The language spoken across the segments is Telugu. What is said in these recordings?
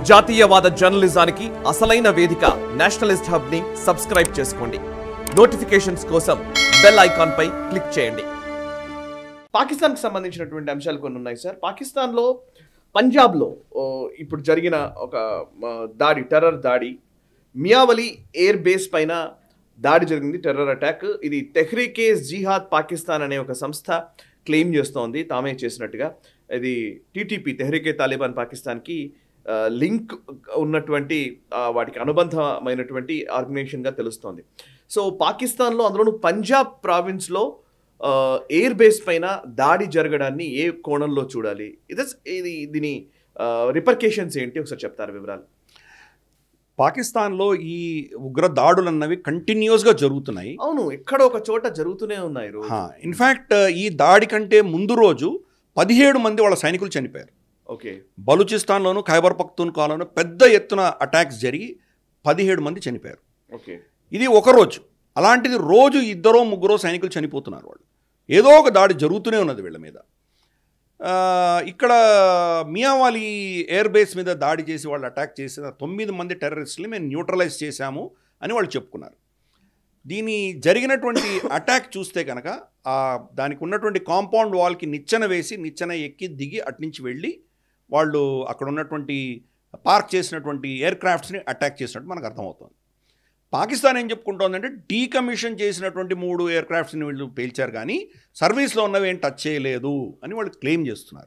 జాతీయవాద జర్నలిజానికి అసలైన వేదిక నేషనలిస్ట్ హబ్ ని సబ్స్క్రైబ్ చేసుకోండి నోటిఫికేషన్స్ కోసం బెల్ ఐకాన్ పై క్లిక్ చేయండి పాకిస్తాన్కి సంబంధించినటువంటి అంశాలు కొన్ని ఉన్నాయి సార్ పాకిస్తాన్లో పంజాబ్లో ఓ, ఇప్పుడు జరిగిన ఒక ఆ, దాడి టెర్రర్ దాడి మియావలి ఎయిర్ బేస్ పైన దాడి జరిగింది టెర్రర్ అటాక్ ఇది తెహ్రీకే జిహాద్ పాకిస్తాన్ అనే ఒక సంస్థ క్లెయిమ్ చేస్తోంది తామే చేసినట్టుగా ఇది టీటీపీ తెహ్రీకే తాలిబాన్ పాకిస్తాన్కి ఆ, లింక్ ఉన్నటువంటి ఆ, వాటికి అనుబంధమైనటువంటి ఆర్గనైజేషన్గా తెలుస్తోంది సో పాకిస్తాన్లో అందులోనూ పంజాబ్ ప్రావిన్స్లో ఆ, ఎయిర్ బేస్ పైన దాడి జరగడాన్ని ఏ కోణంలో చూడాలి ఇది ఇది దీని రిపర్కేషన్స్ ఏంటి ఒకసారి చెప్తారు వివరాలు పాకిస్తాన్లో ఈ ఉగ్ర దాడులు అన్నవి కంటిన్యూస్గా జరుగుతున్నాయి అవును ఎక్కడ ఒక చోట జరుగుతూనే ఉన్నాయి రోజు ఇన్ఫ్యాక్ట్ ఈ దాడి కంటే ముందు రోజు పదిహేడు మంది వాళ్ళ సైనికులు చనిపోయారు ఓకే బలూచిస్తాన్లోను ఖైబర్ పఖ్తూన్ఖాలోను పెద్ద ఎత్తున అటాక్స్ జరిగి పదిహేడు మంది చనిపోయారు ఓకే ఇది ఒక రోజు అలాంటిది రోజు ఇద్దరో ముగ్గురో సైనికులు చనిపోతున్నారు వాళ్ళు ఏదో ఒక దాడి జరుగుతూనే ఉన్నది వీళ్ళ మీద ఆ, ఇక్కడ మియావాలి ఎయిర్ బేస్ మీద దాడి చేసి వాళ్ళు అటాక్ చేసిన తొమ్మిది మంది టెర్రరిస్టులు మేము న్యూట్రలైజ్ చేశాము అని వాళ్ళు చెప్పుకున్నారు దీని జరిగినటువంటి అటాక్ చూస్తే కనుక ఆ దానికి ఉన్నటువంటి కాంపౌండ్ వాల్కి నిచ్చెన వేసి నిచ్చెన ఎక్కి దిగి అట్నుంచి వెళ్ళి వాళ్ళు అక్కడ ఉన్నటువంటి పార్క్ చేసినటువంటి ఎయిర్ క్రాఫ్ట్స్ని అటాక్ చేసినట్టు మనకు అర్థమవుతుంది పాకిస్తాన్ ఏం చెప్పుకుంటోందంటే డీకమిషన్ చేసినటువంటి మూడు ఎయిర్ క్రాఫ్ట్స్ని వీళ్ళు పేల్చారు కానీ సర్వీస్లో ఉన్నవి ఏం టచ్ చేయలేదు అని వాళ్ళు క్లెయిమ్ చేస్తున్నారు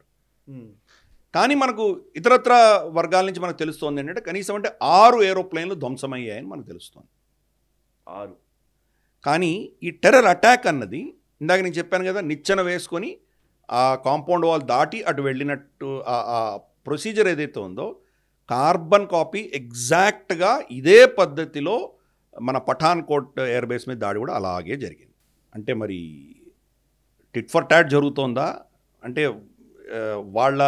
కానీ మనకు ఇతరత్ర వర్గాల నుంచి మనకు తెలుస్తోంది ఏంటంటే కనీసం అంటే ఆరు ఏరోప్లేన్లు ధ్వంసమయ్యాయని మనకు తెలుస్తోంది ఆరు కానీ ఈ టెర్రర్ అటాక్ అన్నది ఇందాక నేను చెప్పాను కదా నిచ్చెన వేసుకొని ఆ కాంపౌండ్ వాల్ దాటి అటు వెళ్ళినట్టు ఆ- ఆ ప్రొసీజర్ ఏదైతే ఉందో కార్బన్ కాపీ ఎగ్జాక్ట్గా ఇదే పద్ధతిలో మన పఠాన్ కోట్ ఎయిర్ బేస్ మీద దాడి కూడా అలాగే జరిగింది అంటే మరి టిట్ ఫర్ టాట్ జరుగుతోందా అంటే ఆ, వాళ్ళ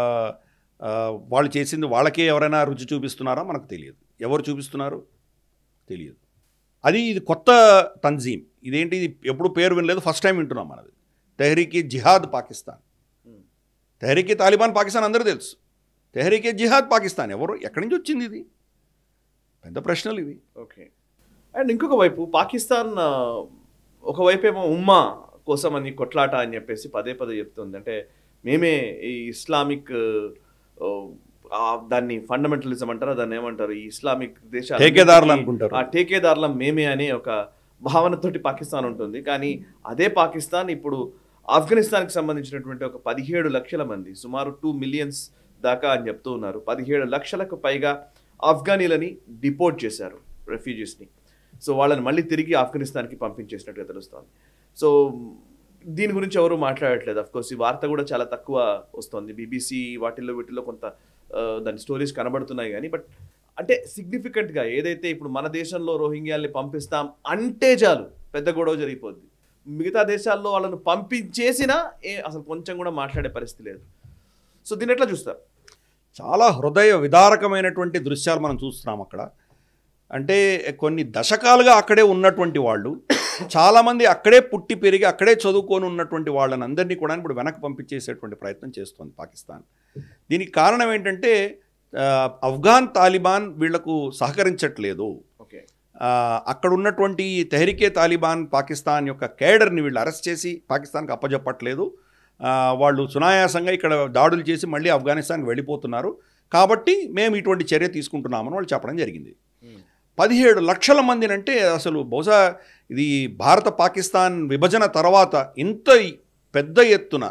ఆ, వాళ్ళు చేసింది వాళ్ళకే ఎవరైనా రుచి చూపిస్తున్నారా మనకు తెలియదు ఎవరు చూపిస్తున్నారు తెలియదు అది ఇది కొత్త తంజీం ఇదేంటి ఇది ఎప్పుడు పేరు వినలేదు ఫస్ట్ టైం వింటున్నాం మనది తెహరీకి జిహాద్ పాకిస్తాన్ Hmm. తెహరీకి తాలిబాన్ పాకిస్తాన్ అందరూ తెలుసు తెహరీకే జిహాద్ పాకిస్తాన్ ఎవరు ఎక్కడి నుంచి వచ్చింది ఇది పెద్ద ప్రశ్నలు ఇవి ఓకే అండ్ ఇంకొక వైపు పాకిస్తాన్ ఆ, ఒకవైపు ఏమో ఉమ్మా కోసం అని కొట్లాట అని చెప్పేసి పదే పదే చెప్తుంది అంటే మేమే ఈ ఇస్లామిక్ ఆ, ఆ, దాన్ని ఫండమెంటలిజం అంటారా దాన్ని ఏమంటారు ఈ ఇస్లామిక్ దేశాలు ఠేకేదారులు అనుకుంటారు. ఆ ఠేకేదారులం మేమే అనే ఒక భావనతోటి పాకిస్తాన్ ఉంటుంది కానీ అదే పాకిస్తాన్ ఇప్పుడు ఆఫ్ఘనిస్తాన్కి సంబంధించినటువంటి ఒక పదిహేడు లక్షల మంది సుమారు టూ మిలియన్స్ దాకా అని చెప్తూ ఉన్నారు పదిహేడు లక్షలకు పైగా ఆఫ్ఘనీలని డిపోర్ట్ చేశారు రెఫ్యూజీస్ని సో వాళ్ళని మళ్ళీ తిరిగి ఆఫ్ఘనిస్తాన్కి పంపించేసినట్టుగా తెలుస్తోంది సో దీని గురించి ఎవరు మాట్లాడట్లేదు అఫ్ కోర్స్ ఈ వార్త కూడా చాలా తక్కువ వస్తుంది బీబీసీ వాటిల్లో వీటిల్లో కొంత ఆ, దాని స్టోరీస్ కనబడుతున్నాయి కానీ బట్ అంటే సిగ్నిఫికెంట్గా ఏదైతే ఇప్పుడు మన దేశంలో రోహింగ్యాల్ని పంపిస్తాం అంటే చాలు పెద్ద గొడవ జరిగిపోద్ది మిగతా దేశాల్లో వాళ్ళను పంపించేసినా ఏ అసలు కొంచెం కూడా మాట్లాడే పరిస్థితి లేదు సో దీన్ని ఎట్లా చూస్తారు చాలా హృదయ విదారకమైనటువంటి దృశ్యాలు మనం చూస్తున్నాం అక్కడ అంటే కొన్ని దశకాలుగా అక్కడే ఉన్నటువంటి వాళ్ళు చాలామంది అక్కడే పుట్టి పెరిగి అక్కడే చదువుకొని ఉన్నటువంటి వాళ్ళని అందరినీ కూడా ఇప్పుడు వెనక్కి పంపించేసేటువంటి ప్రయత్నం చేస్తోంది పాకిస్తాన్ దీనికి కారణం ఏంటంటే ఆ, ఆఫ్ఘాన్ తాలిబాన్ వీళ్లకు సహకరించట్లేదు ఓకే ఆ, అక్కడ ఉన్నటువంటి తెహరికే తాలిబాన్ పాకిస్తాన్ యొక్క కేడర్ని వీళ్ళు అరెస్ట్ చేసి పాకిస్తాన్కి అప్పజెప్పట్లేదు ఆ, వాళ్ళు సునాయాసంగా ఇక్కడ దాడులు చేసి మళ్ళీ ఆఫ్ఘనిస్తాన్కి వెళ్ళిపోతున్నారు కాబట్టి మేము ఇటువంటి చర్య తీసుకుంటున్నామని వాళ్ళు చెప్పడం జరిగింది పదిహేడు లక్షల మందిని అంటే అసలు బహుశా ఇది భారత పాకిస్తాన్ విభజన తర్వాత ఇంత పెద్ద ఎత్తున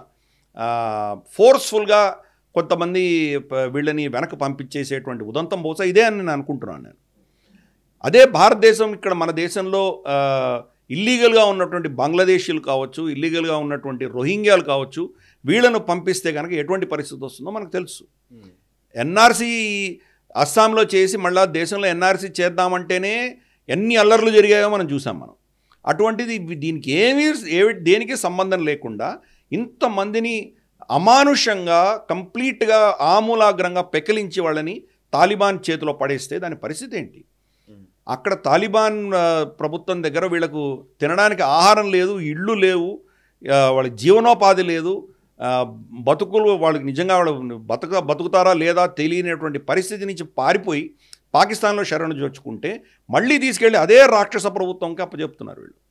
ఫోర్స్ఫుల్గా కొంతమంది ప- వీళ్ళని వెనక్కి పంపించేసేటువంటి ఉదంతం బహుశా ఇదే అని నేను అనుకుంటున్నాను నేను అదే భారతదేశం ఇక్కడ మన దేశంలో ఇల్లీగల్గా ఉన్నటువంటి బంగ్లాదేశీలు కావచ్చు ఇల్లీగల్గా ఉన్నటువంటి రోహింగ్యాలు కావచ్చు వీళ్ళను పంపిస్తే కనుక ఎటువంటి పరిస్థితి వస్తుందో మనకు తెలుసు ఎన్ఆర్సీ అస్సాంలో చేసి మళ్ళా దేశంలో ఎన్ఆర్సీ చేద్దామంటేనే ఎన్ని అల్లర్లు జరిగాయో మనం చూసాం మనం అటువంటిది దీనికి ఏమీ ఏ దేనికి సంబంధం లేకుండా ఇంతమందిని అమానుషంగా కంప్లీట్గా ఆమూలాగ్రంగా పెకిలించి వాళ్ళని తాలిబాన్ చేతిలో పడేస్తే దాని పరిస్థితి ఏంటి అక్కడ తాలిబాన్ ఆ, ప్రభుత్వం దగ్గర వీళ్ళకు తినడానికి ఆహారం లేదు ఇళ్ళు లేవు ఆ, వాళ్ళ జీవనోపాధి లేదు ఆ, ఆ, బతుకులు వాళ్ళకి నిజంగా వాళ్ళు బతుక బతుకుతారా లేదా తెలియనటువంటి పరిస్థితి నుంచి పారిపోయి పాకిస్తాన్లో శరణు జోచుకుంటే మళ్ళీ తీసుకెళ్ళి అదే రాక్షస ప్రభుత్వంకి అప్పచెప్తున్నారు వీళ్ళు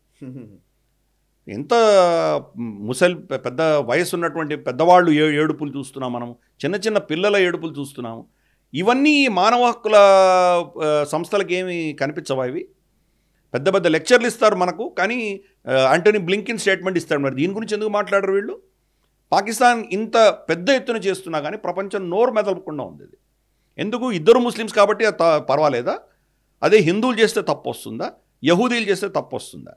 ఎంత ముసలి పె- పెద్ద వయసు ఉన్నటువంటి పెద్దవాళ్ళు ఏ ఏడుపులు చూస్తున్నాం మనం చిన్న చిన్న పిల్లల ఏడుపులు చూస్తున్నాము ఇవన్నీ మానవ హక్కుల ఆ, సంస్థలకు ఏమి కనిపించవా ఇవి పెద్ద పెద్ద లెక్చర్లు ఇస్తారు మనకు కానీ ఆ, ఆంటనీ బ్లింకిన్ స్టేట్మెంట్ ఇస్తాడు మరి దీని గురించి ఎందుకు మాట్లాడరు వీళ్ళు పాకిస్తాన్ ఇంత పెద్ద ఎత్తున చేస్తున్నా కానీ ప్రపంచం నోరు మెదలకుండా ఉంది ఇది ఎందుకు ఇద్దరు ముస్లిమ్స్ కాబట్టి అది త- పర్వాలేదా అదే హిందువులు చేస్తే తప్పు వస్తుందా యహూదీలు చేస్తే తప్పు వస్తుందా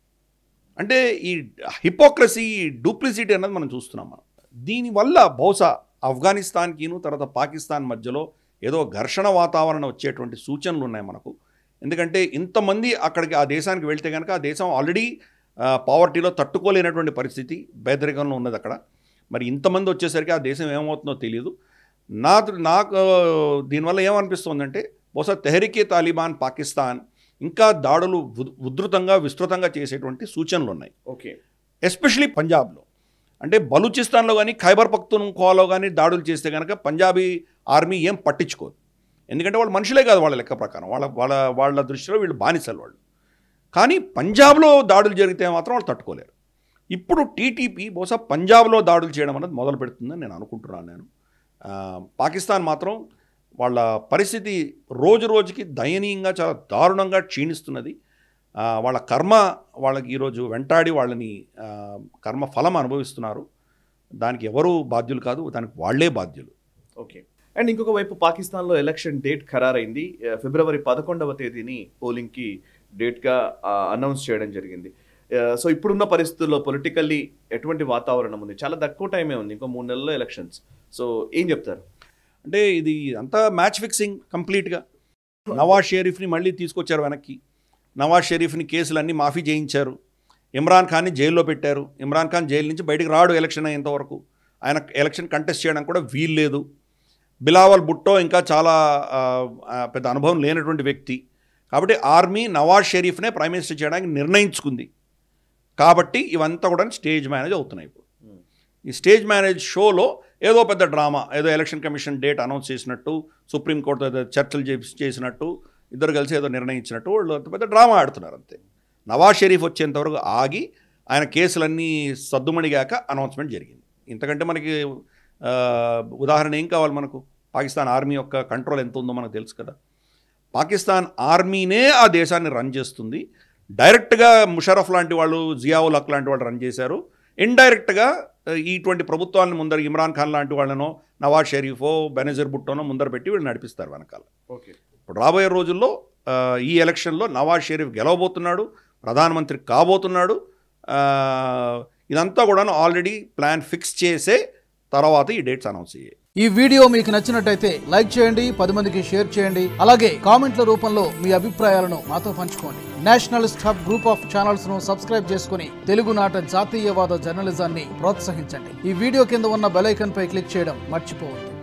అంటే ఈ హిపోక్రసీ డూప్లిసిటీ అన్నది మనం చూస్తున్నాం మనం దీనివల్ల బహుశా ఆఫ్ఘనిస్తాన్కిను తర్వాత పాకిస్తాన్ మధ్యలో ఏదో ఘర్షణ వాతావరణం వచ్చేటువంటి సూచనలు ఉన్నాయి మనకు ఎందుకంటే ఇంతమంది అక్కడికి ఆ దేశానికి వెళ్తే కనుక ఆ దేశం ఆల్రెడీ పావర్టీలో తట్టుకోలేనటువంటి పరిస్థితి పేదరికంలో ఉన్నది అక్కడ మరి ఇంతమంది వచ్చేసరికి ఆ దేశం ఏమవుతుందో తెలియదు నా నాకు దీనివల్ల ఏమనిపిస్తుందంటే బహుశా తెహరికే తాలిబాన్ పాకిస్తాన్ ఇంకా దాడులు ఉద్- ఉధృతంగా విస్తృతంగా చేసేటువంటి సూచనలు ఉన్నాయి ఓకే ఎస్పెషలీ పంజాబ్లో అంటే బలూచిస్తాన్లో కానీ ఖైబర్ పఖ్తూన్ఖోవాలో కానీ దాడులు చేస్తే కనుక పంజాబీ ఆర్మీ ఏం పట్టించుకోదు ఎందుకంటే వాళ్ళు మనుషులే కాదు వాళ్ళ లెక్క ప్రకారం వాళ్ళ వాళ్ళ వాళ్ళ దృష్టిలో వీళ్ళు బానిసలు వాళ్ళు కానీ పంజాబ్లో దాడులు జరిగితే మాత్రం వాళ్ళు తట్టుకోలేరు ఇప్పుడు టీటీపీ బహుశా పంజాబ్లో దాడులు చేయడం అనేది మొదలు పెడుతుందని నేను అనుకుంటున్నాను నేను ఆ, పాకిస్తాన్ మాత్రం వాళ్ళ పరిస్థితి రోజు రోజుకి దయనీయంగా చాలా దారుణంగా క్షీణిస్తున్నది ఆ, వాళ్ళ కర్మ వాళ్ళకి ఈరోజు వెంటాడి వాళ్ళని ఆ, కర్మ ఫలం అనుభవిస్తున్నారు దానికి ఎవరు బాధ్యులు కాదు దానికి వాళ్ళే బాధ్యులు ఓకే అండ్ ఇంకొక వైపు పాకిస్తాన్లో ఎలక్షన్ డేట్ ఖరారైంది ఆ, ఫిబ్రవరి పదకొండవ తేదీని పోలింగ్కి డేట్గా అనౌన్స్ చేయడం జరిగింది ఆ, సో ఇప్పుడున్న పరిస్థితుల్లో పొలిటికల్లీ ఎటువంటి వాతావరణం ఉంది చాలా తక్కువ టైమే ఉంది ఇంకో మూడు నెలల్లో ఎలక్షన్స్ సో ఏం చెప్తారు అంటే ఇది అంతా మ్యాచ్ ఫిక్సింగ్ కంప్లీట్గా నవాజ్ షరీఫ్ని మళ్ళీ తీసుకొచ్చారు వెనక్కి నవాజ్ షరీఫ్ని కేసులన్నీ మాఫీ చేయించారు ఇమ్రాన్ ఖాన్ని జైల్లో పెట్టారు ఇమ్రాన్ ఖాన్ జైలు నుంచి బయటికి రాడు ఎలక్షన్ అయ్యేంతవరకు ఆయన ఎలక్షన్ కంటెస్ట్ చేయడానికి కూడా వీలు లేదు బిలావల్ భుట్టో ఇంకా చాలా ఆ, ఆ, పెద్ద అనుభవం లేనటువంటి వ్యక్తి కాబట్టి ఆర్మీ నవాజ్ షరీఫ్నే ప్రైమ్ మినిస్టర్ చేయడానికి నిర్ణయించుకుంది కాబట్టి ఇవంతా కూడా స్టేజ్ మేనేజ్ అవుతున్నాయి ఇప్పుడు ఈ స్టేజ్ మేనేజ్ షోలో ఏదో పెద్ద డ్రామా ఏదో ఎలక్షన్ కమిషన్ డేట్ అనౌన్స్ చేసినట్టు సుప్రీంకోర్టు ఏదో చర్చలు చేసి- చేసినట్టు ఇద్దరు కలిసి ఏదో నిర్ణయించినట్టు వాళ్ళు అంత పెద్ద డ్రామా ఆడుతున్నారు అంతే నవాజ్ షరీఫ్ వచ్చేంతవరకు ఆగి ఆయన కేసులన్నీ సద్దుమణిగాక అనౌన్స్మెంట్ జరిగింది ఇంతకంటే మనకి ఆ, ఉదాహరణ ఏం కావాలి మనకు పాకిస్తాన్ ఆర్మీ యొక్క కంట్రోల్ ఎంత ఉందో మనకు తెలుసు కదా పాకిస్తాన్ ఆర్మీనే ఆ దేశాన్ని రన్ చేస్తుంది డైరెక్ట్గా ముషరఫ్ లాంటి వాళ్ళు జియావుల్ హక్ లాంటి వాళ్ళు రన్ చేశారు ఇండైరెక్ట్గా ఇటువంటి ప్రభుత్వాలను ముందర ఇమ్రాన్ ఖాన్ లాంటి వాళ్ళనో నవాజ్ షరీఫో బెనజర్ బుట్టోనో ముందర పెట్టి వీళ్ళు నడిపిస్తారు వెనకాల ఓకే ఇప్పుడు రాబోయే రోజుల్లో ఆ, ఈ ఎలక్షన్లో నవాజ్ షరీఫ్ గెలవబోతున్నాడు ప్రధానమంత్రి కాబోతున్నాడు ఆ, ఇదంతా కూడా ఆల్రెడీ ప్లాన్ ఫిక్స్ చేసే తర్వాత ఈ డేట్స్ అనౌన్స్ అయ్యాయి ఈ వీడియో మీకు నచ్చినట్టయితే లైక్ చేయండి పది మందికి షేర్ చేయండి అలాగే కామెంట్ల రూపంలో మీ అభిప్రాయాలను మాతో పంచుకోండి nationalist hub group of channels ను సబ్స్క్రైబ్ చేసుకుని తెలుగునాట జాతీయవాద జర్నలిజాన్ని ప్రోత్సహించండి ఈ వీడియో కింద ఉన్న బెల్ ఐకాన్ పై క్లిక్ చేయడం మర్చిపోవద్దు